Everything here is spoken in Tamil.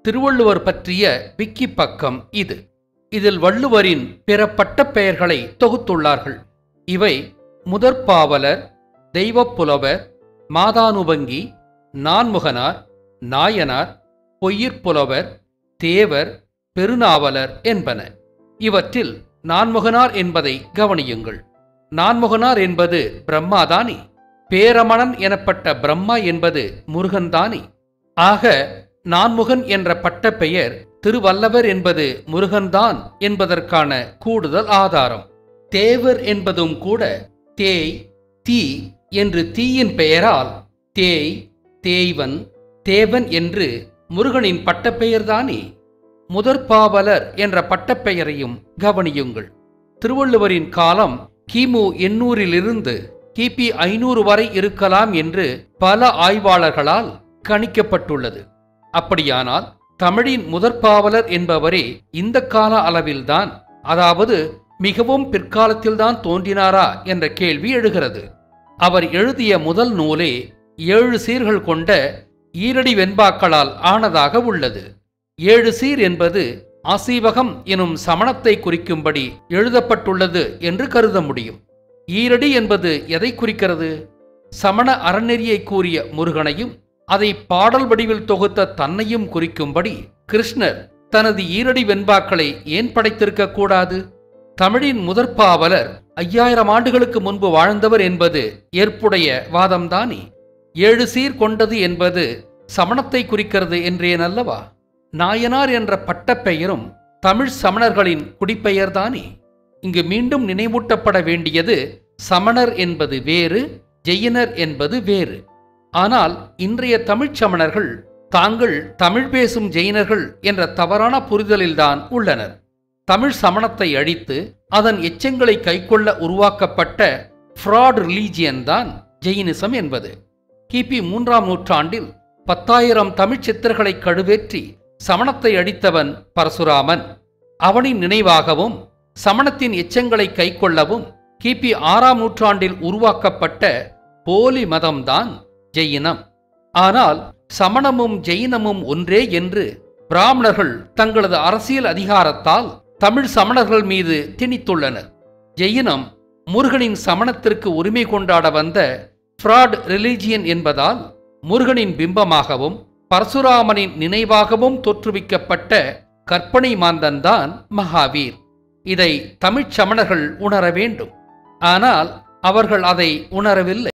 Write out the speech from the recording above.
திருவள்ளுவர் பற்றிய விக்கி பக்கம் இது இதில் வள்ளுவரின் பிற பட்டப் பெயர்களை தொகுத்துள்ளார்கள் இவை முதற்பாவலர் தெய்வப்புலவர் மாதானுபங்கி நான்முகனார் நாயனார் பொய்யிற்புலவர் தேவர் பெருநாவலர் என்பன இவற்றில் நான்முகனார் என்பதை கவனியுங்கள் நான்முகனார் என்பது பிரம்மாதானி பேரமணன் எனப்பட்ட பிரம்மா என்பது முருகன்தானி ஆக நான்முகன் என்ற பட்டப்பெயர் திருவல்லவர் என்பது முருகன்தான் என்பதற்கான கூடுதல் ஆதாரம் தேவர் என்பதும் கூட தேய் தீ என்று தீயின் பெயரால் தேய் தேய்வன் தேவன் என்று முருகனின் பட்டப்பெயர்தானே முதற்பாவலர் என்ற பட்டப்பெயரையும் கவனியுங்கள் திருவள்ளுவரின் காலம் கிமு எண்ணூறிலிருந்து கிபி ஐநூறு வரை இருக்கலாம் என்று பல ஆய்வாளர்களால் கணிக்கப்பட்டுள்ளது அப்படியானால் தமிழின் முதற்பாவலர் என்பவரே இந்த கால அளவில்தான் அதாவது மிகவும் பிற்காலத்தில்தான் தோன்றினாரா என்ற கேள்வி எழுகிறது அவர் எழுதிய முதல் நூலே ஏழு சீர்கள் கொண்ட ஈரடி வெண்பாக்களால் ஆனதாக உள்ளது ஏழு சீர் என்பது ஆசீவகம் எனும் சமணத்தை குறிக்கும்படி எழுதப்பட்டுள்ளது என்று கருத முடியும் ஈரடி என்பது எதை குறிக்கிறது சமண அறநெறியை கூறிய முருகனையும் அதை பாடல் வடிவில் தொகுத்த தன்னையும் குறிக்கும்படி கிருஷ்ணர் தனது ஈரடி வெண்பாக்களை ஏன் படைத்திருக்க கூடாது தமிழின் முதற்பாவலர் ஐயாயிரம் ஆண்டுகளுக்கு முன்பு வாழ்ந்தவர் என்பது ஏற்புடைய வாதம்தானே ஏழு சீர் கொண்டது என்பது சமணத்தை குறிக்கிறது என்றேன் அல்லவா நாயனார் என்ற பட்டப்பெயரும் தமிழ் சமணர்களின் குடிப்பெயர்தானே இங்கு மீண்டும் நினைவூட்டப்பட வேண்டியது சமணர் என்பது வேறு ஜெயினர் என்பது வேறு ஆனால் இன்றைய தமிழ்ச் சமணர்கள் தாங்கள் தமிழ் பேசும் ஜெயினர்கள் என்ற தவறான புரிதலில்தான் உள்ளனர் தமிழ் சமணத்தை அழித்து அதன் எச்சங்களை கைக்கொள்ள உருவாக்கப்பட்ட ஃப்ராட் ரிலீஜியன் தான் ஜெயினிசம் என்பது கிபி மூன்றாம் நூற்றாண்டில் பத்தாயிரம் தமிழ்ச் சித்தர்களை கழுவேற்றி சமணத்தை அடித்தவன் பரசுராமன் அவனின் நினைவாகவும் சமணத்தின் எச்சங்களை கைக்கொள்ளவும் கிபி ஆறாம் நூற்றாண்டில் உருவாக்கப்பட்ட போலி மதம்தான் ஜெயினம் ஆனால் சமணமும் ஜெயினமும் ஒன்றே என்று பிராமணர்கள் தங்களது அரசியல் அதிகாரத்தால் தமிழ் சமணர்கள் மீது திணித்துள்ளனர் ஜெயினம் முருகனின் சமணத்திற்கு உரிமை கொண்டாட வந்த ஃப்ராட் ரிலீஜியன் என்பதால் முருகனின் பிம்பமாகவும் பரசுராமனின் நினைவாகவும் தோற்றுவிக்கப்பட்ட கற்பனை மாந்தன்தான் மகாவீர் இதை தமிழ்ச் சமணர்கள் உணர வேண்டும் ஆனால் அவர்கள் அதை உணரவில்லை